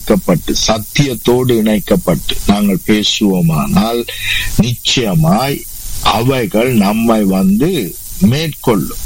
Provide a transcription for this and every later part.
இணைக்கப்பட்டு சத்தியத்தோடு இணைக்கப்பட்டு நாங்கள் பேசுவோமானால் நிச்சயமாய் அவைகள் நம்மை வந்து மேற்கொள்ளும்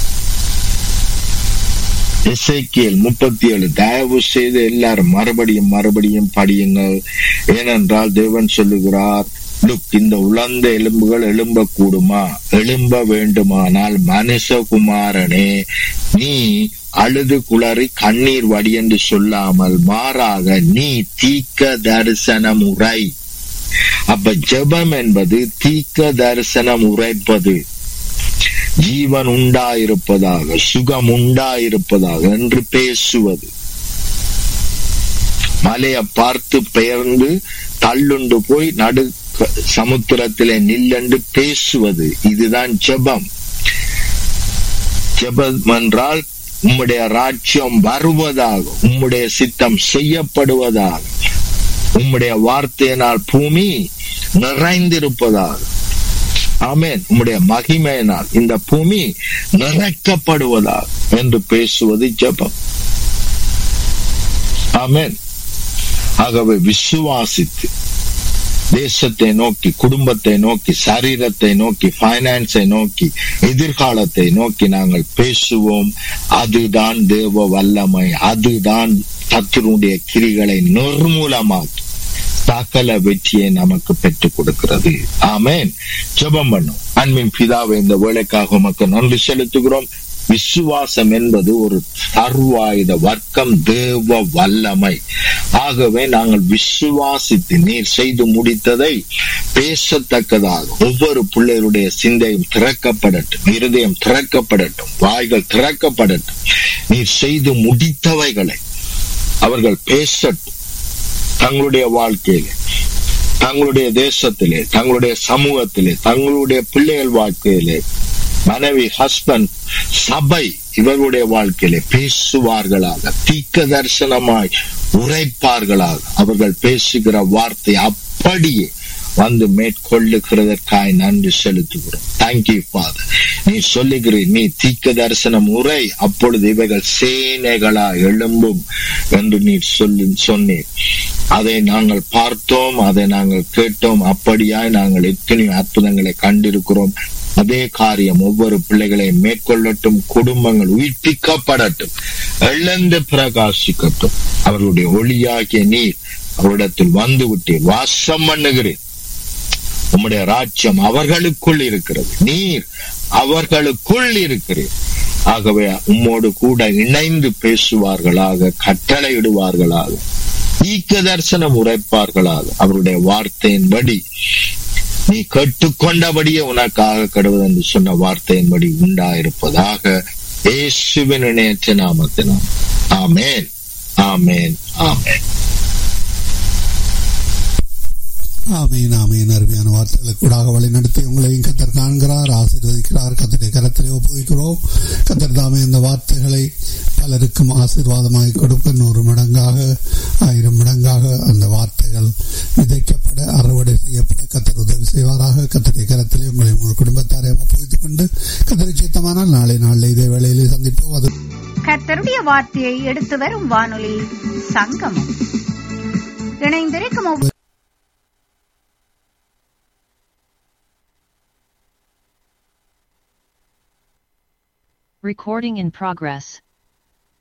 இசைக்கியல் முப்பத்தி ஏழு தயவு செய்து எல்லாரும் மறுபடியும் மறுபடியும் படியுங்கள் ஏனென்றால் தேவன் சொல்லுகிறார் லுக் இந்த உலர்ந்த எலும்புகள் எழும்ப கூடுமா எழும்ப வேண்டுமானால் மனுஷகுமாரனே நீ அழுது குளறி கண்ணீர் வடி என்று சொல்லாமல் மாறாக நீ தீக்க தரிசனம் உரை அப்ப ஜெபம் என்பது தீக்க தரிசனம் உரைப்பது ஜீவன் உண்டாயிருப்பதாக சுகம் உண்டாயிருப்பதாக என்று பேசுவது மலையை பார்த்து பெயர்ந்து தள்ளுண்டு போய் நடு சமுத்திரத்திலே நில்லென்று பேசுவது இதுதான் ஜெபம் ஜெபம் என்றால் உம்முடைய ராஜ்யம் வருவதாக உம்முடைய சித்தம் செய்யப்படுவதாக உம்முடைய வார்த்தையினால் பூமி நிறைந்திருப்பதாக ஆமேன் உம்முடைய மகிமையினால் இந்த பூமி நிறைக்கப்படுவதா என்று பேசுவது ஜபம் ஆமேன் ஆகவே விசுவாசித்து தேசத்தை நோக்கி குடும்பத்தை நோக்கி சரீரத்தை நோக்கி பைனான்ஸை நோக்கி எதிர்காலத்தை நோக்கி நாங்கள் பேசுவோம் அதுதான் தேவ வல்லமை அதுதான் கத்தருடைய கிரிகளை நிர்மூலமாக்கி சகல வெற்றியை நமக்கு பெற்றுக் கொடுக்கிறது ஆமேன் ஜெபம் பண்ணும் அன்பின் பிதாவை இந்த வேலைக்காக உமக்கு நன்றி செலுத்துகிறோம் விசுவாசம் என்பது ஒரு சர்வாயுத வர்க்கம் தேவ வல்லமை ஆகவே நாங்கள் விசுவாசித்து நீர் செய்து முடித்ததை பேசத்தக்கதாக ஒவ்வொரு பிள்ளைகளுடைய சிந்தையும் திறக்கப்படட்டும் இருதயம் திறக்கப்படட்டும் வாய்கள் திறக்கப்படட்டும் நீர் செய்து முடித்தவைகளை அவர்கள் பேசட்டும் தங்களுடைய வாழ்க்கையிலே தங்களுடைய தேசத்திலே தங்களுடைய சமூகத்திலே தங்களுடைய பிள்ளைகள் வாழ்க்கையிலே மனைவி ஹஸ்பண்ட் சபை இவர்களுடைய வாழ்க்கையிலே பேசுவார்களாக தீக்க தரிசனமாய் உரைப்பார்களாக அவர்கள் பேசுகிற வார்த்தை அப்படியே வந்து மேற்கொள்ளுகிறதற்காய் நன்றி செலுத்துகிறோம் தேங்க்யூ ஃபாதர் நீ சொல்லுகிறீர் நீ தீக்க தரிசனம் உரை அப்பொழுது இவைகள் சேனைகளா எழும்பும் என்று நீ சொல்லி சொன்னீர் அதை நாங்கள் பார்த்தோம் அதை நாங்கள் கேட்டோம் அப்படியாய் நாங்கள் எத்தனையோ அற்புதங்களை கண்டிருக்கிறோம் அதே காரியம் ஒவ்வொரு பிள்ளைகளையும் மேற்கொள்ளட்டும் குடும்பங்கள் உயிர்ப்பிக்கப்படட்டும் இழந்து பிரகாசிக்கட்டும் அவர்களுடைய ஒளியாகிய நீர் அவரிடத்தில் வந்து விட்டீர் வாசம் பண்ணுகிறேன் உம்முடைய ராஜ்யம் அவர்களுக்குள் இருக்கிறது நீர் அவர்களுக்குள் இருக்கிறேன் ஆகவே உம்மோடு கூட இணைந்து பேசுவார்களாக கட்டளையிடுவார்களாக ஈக்க தரிசனம் உரைப்பார்களாக அவருடைய வார்த்தையின்படி நீ கேட்டுக்கொண்டபடியே உனக்காக கடுவது என்று சொன்ன வார்த்தையின்படி உண்டாயிருப்பதாக இயேசுவின் இணையற்ற நாமத்தினால் ஆமேன் ஆமேன் ஆமேன் ஆமீன் ஆமீன் அருமையான வார்த்தைகளுக்கு கூடாக வழி நடத்தி உங்களையும் கத்தர் காண்கிறார் ஆசீர்வதிக்கிறார் கத்தரை கரத்திலே ஒப்புவிக்கிறோம் கத்தர் தாமே இந்த வார்த்தைகளை பலருக்கும் ஆசீர்வாதமாய் கொடுக்க நூறு மடங்காக ஆயிரம் மடங்காக அந்த வார்த்தைகள் விதைக்கப்பட அறுவடை செய்யப்பட கத்தர் உதவி செய்வாராக கத்தரை கரத்திலே உங்களை உங்கள் குடும்பத்தாரை ஒப்புவித்துக் கொண்டு கத்தரை சித்தமானால் நாளை நாளில் இதே வேளையிலே சந்திப்போம் அது கர்த்தருடைய வார்த்தையை எடுத்து வரும் வானொலி சங்கமம் இணைந்திருக்கும் ஒவ்வொரு Recording in progress.